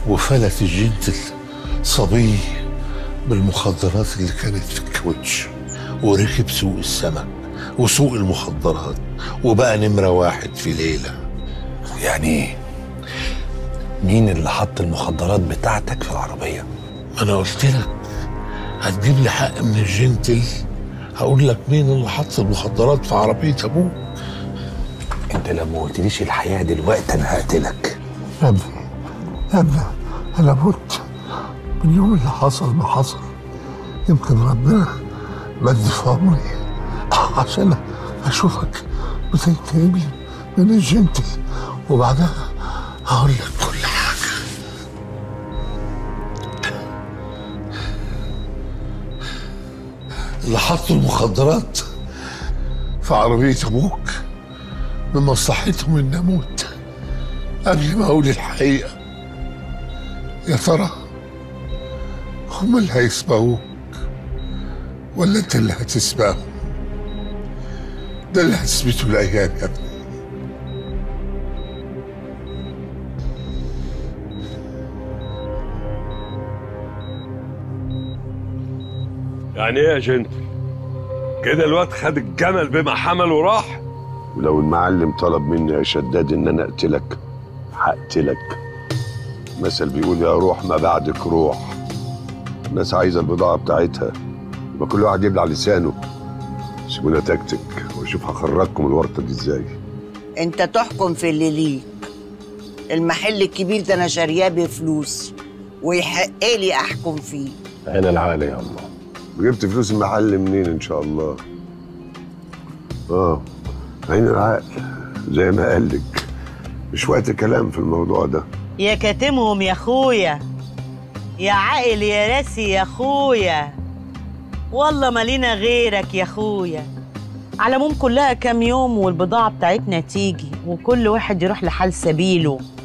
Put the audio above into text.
وفلت الجنتل صبي بالمخدرات اللي كانت في الكاوتش وركب سوق السمك وسوق المخدرات وبقى نمرة واحد في ليلة يعني مين اللي حط المخدرات بتاعتك في العربية؟ ما أنا قلت لك هتجيب لي حق من الجنتل هقول لك مين اللي حط المخدرات في عربية أبوك انت لو ما قلتليش الحقيقة دلوقتي انا هقتلك يا ابني يا ابني أنا مت من يوم اللي حصل ما حصل يمكن ربنا مد في عمري عشان أشوفك بتنتقم لي من الجنتل وبعدها هقول لك كل حاجة اللي حطوا المخدرات في عربية أبوك من مصلحتهم إني أموت قبل ما أقول الحقيقة يا ترى هم اللي هيسبقوك ولا أنت اللي هتسبقهم ده اللي هتثبته الأيام يا ابني يعني ايه يا جنتل كده الواد خد الجمل بما حمل وراح ولو المعلم طلب مني يا شداد ان انا اقتلك هقتلك مثل بيقول يا روح ما بعدك روح الناس عايزه البضاعه بتاعتها يبقى كل واحد يبلع لسانه سيبونا تكتك واشوف هخرجكم الورطه دي ازاي انت تحكم في اللي ليك المحل الكبير ده انا شارياه بفلوسي ويحق لي احكم فيه هنا العقل يا الله جبت فلوس المحل منين ان شاء الله اه عين العقل زي ما قال لك مش وقت كلام في الموضوع ده يا كاتمهم يا اخويا يا عاقل يا راسي يا اخويا والله مالينا غيرك يا اخويا على العموم كلها كام يوم والبضاعة بتاعتنا تيجي وكل واحد يروح لحال سبيله